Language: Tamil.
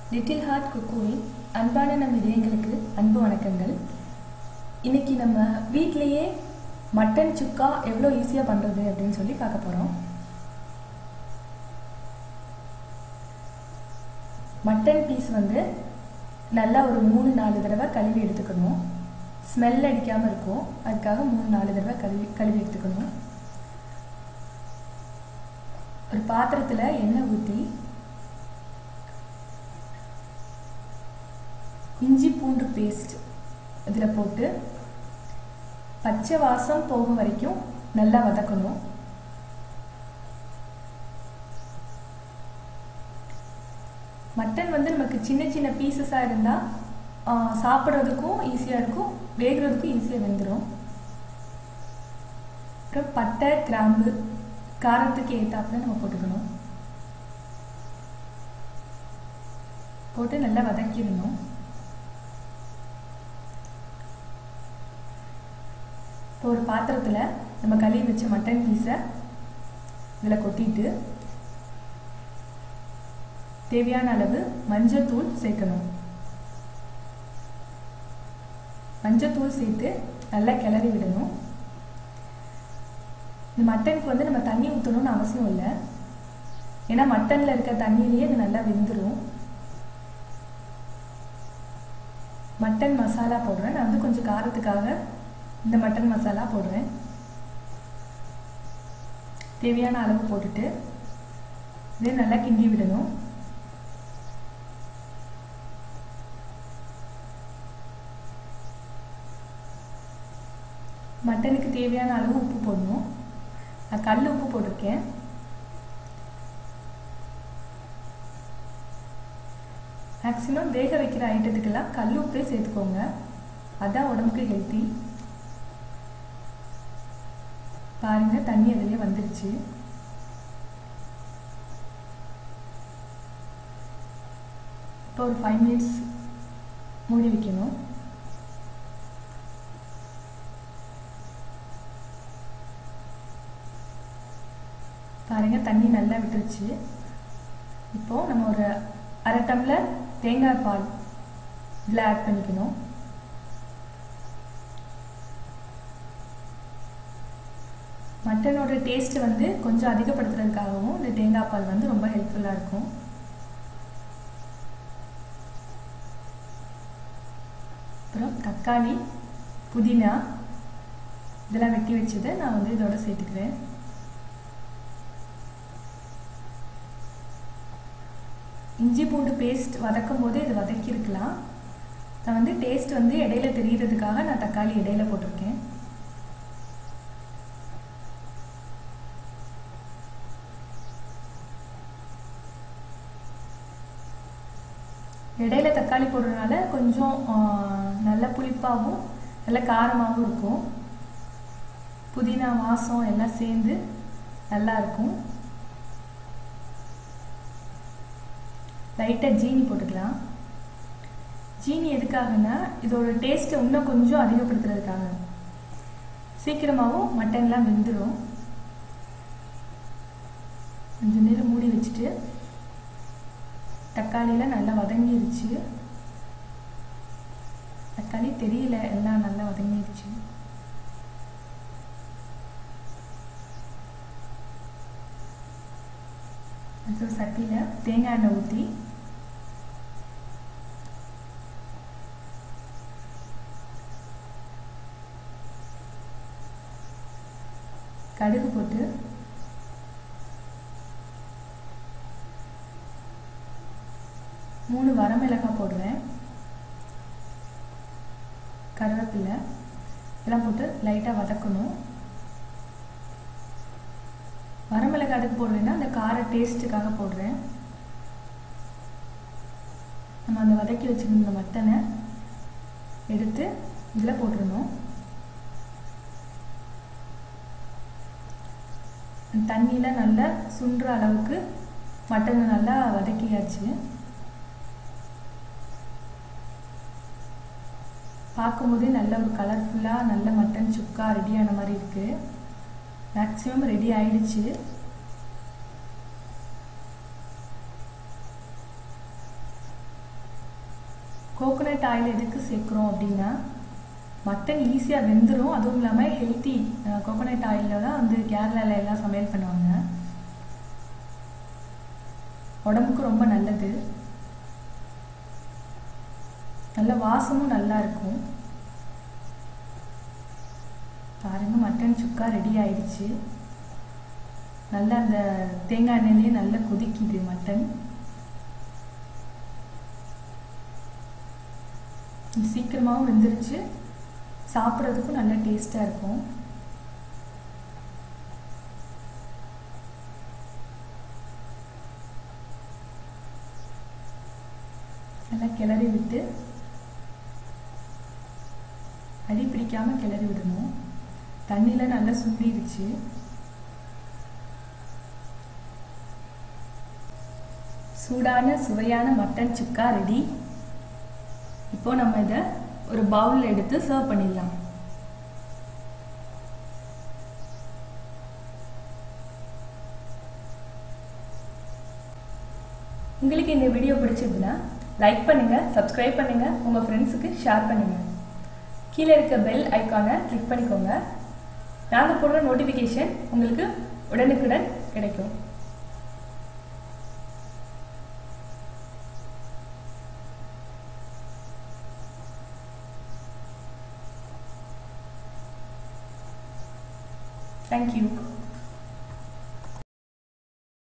லிட்டில் ஹார்ட் குக்குவின் அன்பான நம் இதயங்களுக்கு அன்பு வணக்கங்கள் இன்னைக்கு நம்ம வீட்டிலேயே மட்டன் சுக்கா எவ்வளோ ஈஸியாக பண்ணுறது அப்படின்னு சொல்லி பார்க்க போகிறோம் மட்டன் பீஸ் வந்து நல்லா ஒரு மூணு நாலு தடவை கழுவி எடுத்துக்கணும் ஸ்மெல் அடிக்காமல் இருக்கும் அதுக்காக மூணு நாலு தடவை கழுவி கழுவி எடுத்துக்கணும் ஒரு பாத்திரத்தில் எண்ணெய் ஊற்றி இஞ்சி பூண்டு பேஸ்ட் இதில் போட்டு பச்சை வாசம் போகும் வரைக்கும் நல்லா வதக்கணும் மட்டன் வந்து நமக்கு சின்ன சின்ன பீசஸாக இருந்தால் சாப்பிட்றதுக்கும் ஈஸியாக இருக்கும் வேகிறதுக்கும் ஈஸியாக வெந்துடும் அப்புறம் பட்டை கிராம்பு காரத்துக்கு ஏற்றாப்புல நம்ம போட்டுக்கணும் போட்டு நல்லா வதக்கிடணும் இப்போ ஒரு பாத்திரத்தில் நம்ம கழுவி வச்ச மட்டன் பீஸை இதில் கொட்டிட்டு தேவையான அளவு மஞ்சத்தூள் சேர்க்கணும் மஞ்சத்தூள் சேர்த்து நல்லா கிளறி விடணும் இந்த மட்டனுக்கு வந்து நம்ம தண்ணி ஊற்றணும்னு அவசியம் இல்லை ஏன்னா மட்டனில் இருக்க தண்ணியிலேயே அது நல்லா வெந்துடும் மட்டன் மசாலா போடுறேன் நான் வந்து கொஞ்சம் காரத்துக்காக இந்த மட்டன் மசாலா போடுறேன் தேவையான அளவு போட்டுட்டு இதே நல்லா கிண்டி விடணும் மட்டனுக்கு தேவையான அளவு உப்பு போடணும் நான் கல் உப்பு போட்டிருக்கேன் மேக்ஸிமம் வேக வைக்கிற ஐட்டத்துக்கெல்லாம் கல் உப்பே சேர்த்துக்கோங்க அதான் உடம்புக்கு ஹெல்த்தி பாருங்க தண்ணி அதிலே வந்துருச்சு இப்போ ஒரு ஃபைவ் மினிட்ஸ் மூடி வைக்கணும் பாருங்க தண்ணி நல்லா விட்டுருச்சு இப்போ நம்ம ஒரு அரை டம்ளர் தேங்காய் பால் இதில் ஆட் பண்ணிக்கணும் மட்டனோட டேஸ்ட்டு வந்து கொஞ்சம் அதிகப்படுத்துறதுக்காகவும் இந்த தேங்காய் பால் வந்து ரொம்ப ஹெல்ப்ஃபுல்லாக இருக்கும் அப்புறம் தக்காளி புதினா இதெல்லாம் வெட்டி வச்சதை நான் வந்து இதோட சேர்த்துக்கிறேன் இஞ்சி பூண்டு பேஸ்ட் வதக்கும் போதே இது வதக்கியிருக்கலாம் நான் வந்து டேஸ்ட் வந்து இடையில தெரிகிறதுக்காக நான் தக்காளி இடையில போட்டிருக்கேன் இடையில தக்காளி போடுறதுனால கொஞ்சம் நல்ல புளிப்பாகவும் நல்ல காரமாகவும் இருக்கும் புதினா வாசம் எல்லாம் சேர்ந்து நல்லா இருக்கும் லைட்டாக ஜீனி போட்டுக்கலாம் ஜீனி எதுக்காகனா இதோட டேஸ்ட்டை இன்னும் கொஞ்சம் அதிகப்படுத்துறதுக்காக சீக்கிரமாகவும் மட்டன்லாம் வெந்துடும் கொஞ்சம் நேரம் மூடி வச்சுட்டு தக்காளிலாம் நல்லா வதங்கிருச்சு தக்காளி தெரியல எல்லாம் நல்லா வதங்கிருச்சு அடுத்து சட்டியில் தேங்காய் எண்ணெய் ஊற்றி கடுகு போட்டு மூணு வரமிளகாய் போடுவேன் கருவேப்பிலை இதெல்லாம் போட்டு லைட்டாக வதக்கணும் வரமிளகாய் அதுக்கு போடுவேன்னா அந்த கார டேஸ்ட்டுக்காக போடுறேன் நம்ம அந்த வதக்கி வச்சுருந்த மட்டனை எடுத்து இதில் போட்டுருணும் தண்ணியில் நல்லா சுண்டுற அளவுக்கு மட்டனை நல்லா வதக்கியாச்சு பார்க்கும்போதே நல்ல ஒரு கலர்ஃபுல்லாக நல்ல மட்டன் சுக்கா ரெடியான மாதிரி இருக்குது மேக்ஸிமம் ரெடி ஆயிடுச்சு கோகோனட் ஆயில் எதுக்கு சேர்க்குறோம் அப்படின்னா மட்டன் ஈஸியாக வெந்துடும் அதுவும் இல்லாமல் ஹெல்த்தி கோகோனட் ஆயிலில் தான் வந்து கேரளாவில் எல்லாம் சமையல் பண்ணுவாங்க உடம்புக்கு ரொம்ப நல்லது நல்ல வாசமும் நல்லா இருக்கும் பாருங்க மட்டன் சுக்கா ரெடி ஆயிடுச்சு நல்லா அந்த தேங்காய் எண்ணெயிலே நல்லா கொதிக்குது மட்டன் சீக்கிரமாகவும் வெந்துருச்சு சாப்பிட்றதுக்கும் நல்ல டேஸ்டாக இருக்கும் நல்லா கிளறி விட்டு அடி பிடிக்காமல் கிளறி விடணும் தண்ணியில் நல்லா சுண்டிடுச்சு சூடான சுவையான மட்டன் சுக்கா ரெடி இப்போ நம்ம இதை ஒரு பவுலில் எடுத்து சர்வ் பண்ணிடலாம் உங்களுக்கு இந்த வீடியோ பிடிச்சிருந்துன்னா லைக் பண்ணுங்கள் சப்ஸ்கிரைப் பண்ணுங்கள் உங்கள் ஃப்ரெண்ட்ஸுக்கு ஷேர் பண்ணுங்கள் கீழே இருக்க பெல் ஐக்கானை கிளிக் பண்ணிக்கோங்க நாங்கள் போடுற நோட்டிஃபிகேஷன் உங்களுக்கு உடனுக்குடன் கிடைக்கும் Thank you.